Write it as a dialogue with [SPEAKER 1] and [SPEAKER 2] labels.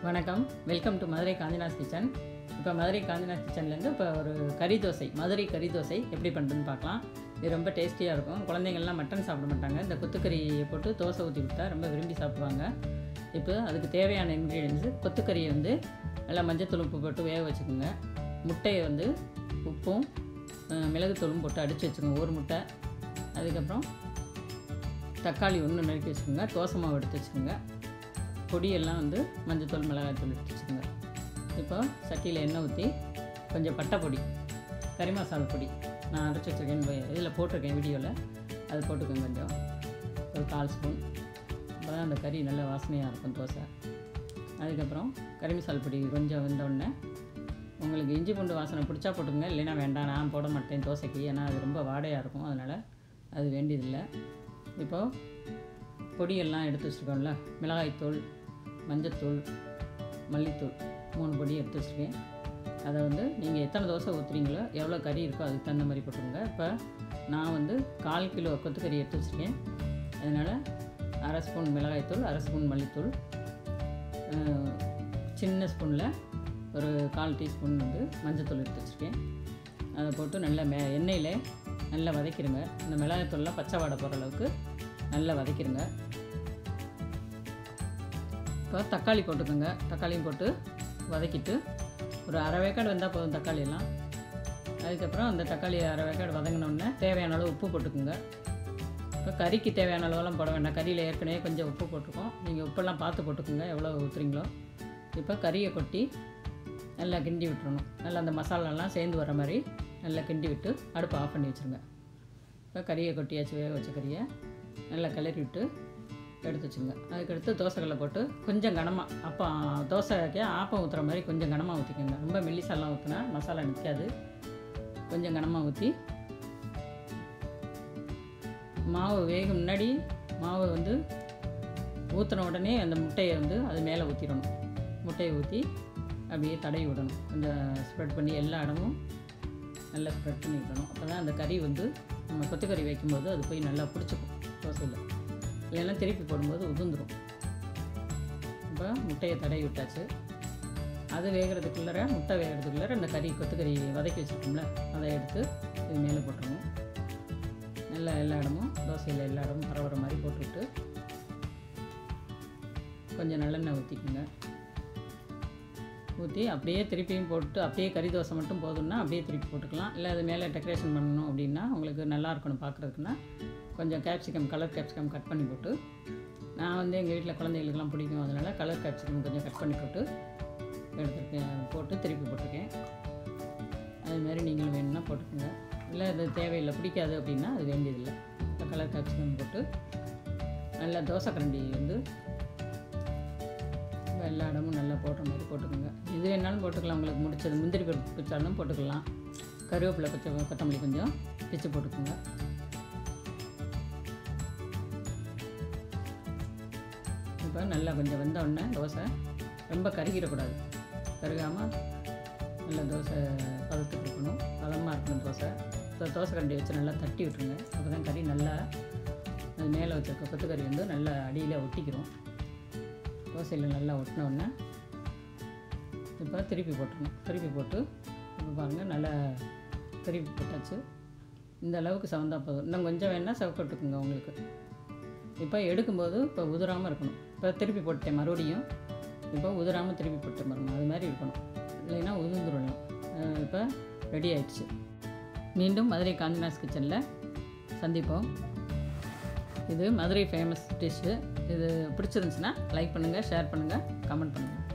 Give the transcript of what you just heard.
[SPEAKER 1] வணக்கம் welcome to Madurai Gandhinath kitchen இப்போ மதுரை காந்திநாத் கிச்சன்லேருந்து இப்போ ஒரு கறி தோசை மதுரை கறி தோசை எப்படி பண்ணுறதுன்னு பார்க்கலாம் இது ரொம்ப டேஸ்டியாக இருக்கும் குழந்தைங்கள்லாம் மட்டன் சாப்பிட மாட்டாங்க இந்த கொத்துக்கறியை போட்டு தோசை ஊற்றி கொடுத்தா ரொம்ப விரும்பி சாப்பிடுவாங்க இப்போ அதுக்கு தேவையான இன்க்ரீடியன்ஸு கொத்துக்கறியை வந்து நல்லா மஞ்சத்தூள் உப்பு போட்டு வேக வச்சுக்கோங்க முட்டையை வந்து உப்பும் அஹ், மிளகுத்தூளும் போட்டு அடித்து வச்சுக்கோங்க ஒரு முட்டை அதுக்கப்புறம் தக்காளி ஒன்று நறுக்கி வச்சுக்கோங்க தோசை மாவு எடுத்து வச்சுக்கோங்க பொடியெல்லாம் வந்து மஞ்சத்தூள் மிளகாய்த்தூள் எடுத்து வச்சுக்கோங்க இப்போ சட்டியில் எண்ணெய் ஊற்றி கொஞ்சம் பட்டை பொடி கறி மசாலா பொடி நான் அரைச்சி வச்சுருக்கேன் இதில் போட்டிருக்கேன் வீடியோவில் அது போட்டுக்கோங்க கொஞ்சம் ஒரு கால் ஸ்பூன் அப்போ தான் அந்த கறி நல்ல வாசனையாக இருக்கும் தோசை அதுக்கப்புறம் கறி மசாலா பொடி கொஞ்சம் வெந்த உடனே உங்களுக்கு இஞ்சி பூண்டு வாசனை பிடிச்சா போட்டுங்க இல்லைன்னா வேண்டாம் நான் போட மாட்டேன் தோசைக்கு ஏன்னா அது ரொம்ப வாடையாக இருக்கும் அதனால் அது வேண்டியதில்லை இப்போது பொடியெல்லாம் எடுத்து வச்சுருக்கோம்ல மிளகாய்த்தூள் மஞ்சத்தூள் மல்லித்தூள் மூணு பொடி எடுத்து வச்சுருக்கேன் அதை வந்து நீங்கள் எத்தனை தோசை ஊற்றுறீங்களோ எவ்வளோ கறி இருக்கோ அதுக்கு தகுந்த மாதிரி போட்டுருங்க இப்போ நான் வந்து கால் கிலோ கொத்துக்கறி எடுத்து வச்சுருக்கேன் அதனால் அரை ஸ்பூன் மிளகாய்த்தூள் அரை ஸ்பூன் மல்லித்தூள் அஹ், சின்ன ஸ்பூனில் ஒரு கால் டீஸ்பூன் வந்து மஞ்சத்தூள் எடுத்து வச்சுருக்கேன் அதை போட்டு நல்லா மே எண்ணெயில் நல்லா வதக்கிடுங்க இந்த மிளகாய்த்தூள்லாம் பச்சை வாடை போகிற அளவுக்கு நல்லா வதக்கிடுங்க இப்போ தக்காளி போட்டுக்கோங்க தக்காளியும் போட்டு வதக்கிட்டு ஒரு அரை வேக்காடு வந்தால் போதும் தக்காளி எல்லாம் அதுக்கப்புறம் அந்த தக்காளி அரை வேக்காடு வதங்கினோடனே தேவையான அளவு உப்பு போட்டுக்கோங்க இப்போ கறிக்கு தேவையான அளவெல்லாம் போட வேண்டாம் கறியில் ஏற்கனவே கொஞ்சம் உப்பு போட்டிருக்கோம் நீங்கள் உப்பெல்லாம் பார்த்து போட்டுக்கோங்க எவ்வளோ ஊற்றுறீங்களோ இப்போ கறியை கொட்டி நல்லா கிண்டி விட்டுறணும் நல்லா அந்த மசாலாலாம் சேர்ந்து வர மாதிரி நல்லா கிண்டி விட்டு அடுப்பை ஆஃப் பண்ணி வச்சுருங்க இப்போ கறியை கொட்டியாச்சு வேக வச்ச கறியை நல்லா கிளறி விட்டு எடுத்து வச்சுங்க அதுக்கடுத்து தோசைக்கல்லை போட்டு கொஞ்சம் கனமாக அப்போ தோசைக்கு ஆப்பம் ஊற்றுற மாதிரி கொஞ்சம் கனமாக ஊற்றிக்கோங்க ரொம்ப மெல்லிசாலாம் ஊற்றினா மசாலா நிற்காது கொஞ்சம் கனமாக ஊற்றி மாவு வேகும் முன்னாடி மாவு வந்து ஊற்றின உடனே அந்த முட்டையை வந்து அது மேலே ஊற்றிடணும் முட்டையை ஊற்றி அப்படியே தடவி விடணும் கொஞ்சம் ஸ்ப்ரெட் பண்ணி எல்லா இடமும் நல்லா ஸ்ப்ரெட் பண்ணி விடணும் அப்போ தான் அந்த கறி வந்து நம்ம கொத்துக்கறி வைக்கும்போது அது போய் நல்லா பிடிச்சிக்கும் தோசையில் இல்லைன்னா திருப்பி போடும்போது உதிர்ந்துடும் இப்போ முட்டையை தடவி விட்டாச்சு அது வேகிறதுக்குள்ளே முட்டை வேகிறதுக்குள்ளே அந்த கறி கொத்துக்கறி வதக்கி வச்சுருக்கோம்ல அதை எடுத்து இது மேலே போட்டுருணும் நல்லா எல்லா இடமும் தோசையில் எல்லா இடமும் பரவுற மாதிரி போட்டுவிட்டு கொஞ்சம் நல்லெண்ணெய் ஊற்றிக்குங்க ஊற்றி அப்படியே திருப்பியும் போட்டு அப்படியே கறி தோசை மட்டும் போதும்னா அப்படியே திருப்பி போட்டுக்கலாம் இல்லை அது மேலே டெக்கரேஷன் பண்ணணும் அப்படின்னா உங்களுக்கு நல்லா இருக்கணும் பார்க்குறதுக்குன்னா கொஞ்சம் கேப்சிகம் கலர் கேப்சிகம் கட் பண்ணி போட்டு நான் வந்து எங்கள் வீட்டில் குழந்தைகளுக்கெல்லாம் பிடிக்கும் அதனால் கலர் கேப்சிகம் கொஞ்சம் கட் பண்ணி போட்டு எடுத்துருக்கேன் போட்டு திருப்பி போட்டிருக்கேன் அது மாதிரி நீங்களும் வேணும்னா போட்டுக்கோங்க இல்லை அது தேவையில்லை பிடிக்காது அப்படின்னா அது வேண்டியதில்லை இப்போ கலர் கேப்சிகம் போட்டு நல்லா தோசை கரண்டி வந்து எல்லா இடமும் நல்லா போடுற மாதிரி போட்டுக்கோங்க இது வேணாலும் போட்டுக்கலாம் உங்களுக்கு முடிச்சது முந்திரி பருப்பு பிச்சாலும் போட்டுக்கலாம் கருவேப்பிலை பச்சை கொத்தமல்லி கொஞ்சம் பிச்சு போட்டுக்கோங்க இப்போ நல்லா கொஞ்சம் வெந்த உடனே தோசை ரொம்ப கருகிடக்கூடாது கருகாமல் நல்லா தோசை பதத்துக்கு இருக்கணும் பதமாக இருக்கணும் தோசை இப்போ தோசை கரண்டி வச்சு நல்லா தட்டி விட்டுருங்க அப்போ தான் கறி நல்லா அது மேலே வச்சிருக்க கொத்துக்கறி வந்து நல்லா அடியில் ஒட்டிக்கிறோம் தோசையில் நல்லா ஒட்டின உடனே இப்போ திருப்பி போட்டுருணும் திருப்பி போட்டு இப்போ பாருங்கள் நல்லா திருப்பி போட்டாச்சு இந்த அளவுக்கு சவந்தா போதும் இன்னும் கொஞ்சம் வேணால் செவக்கட்டுக்குங்க உங்களுக்கு இப்போ எடுக்கும்போது இப்போ உதிராமல் இருக்கணும் இப்போ திருப்பி போட்டேன் மறுபடியும் இப்போ உதிராமல் திருப்பி போட்டேன் பாருங்க அது மாதிரி இருக்கணும் இல்லைன்னா உதிர்ந்துடலாம் அஹ் இப்போ ரெடி ஆயிடுச்சு மீண்டும் மதுரை காந்திநாஸ் கிச்சனில் சந்திப்போம் இது மதுரை ஃபேமஸ் டிஷ்ஷு இது பிடிச்சிருந்துச்சுன்னா லைக் பண்ணுங்கள் ஷேர் பண்ணுங்கள் கமெண்ட் பண்ணுங்கள்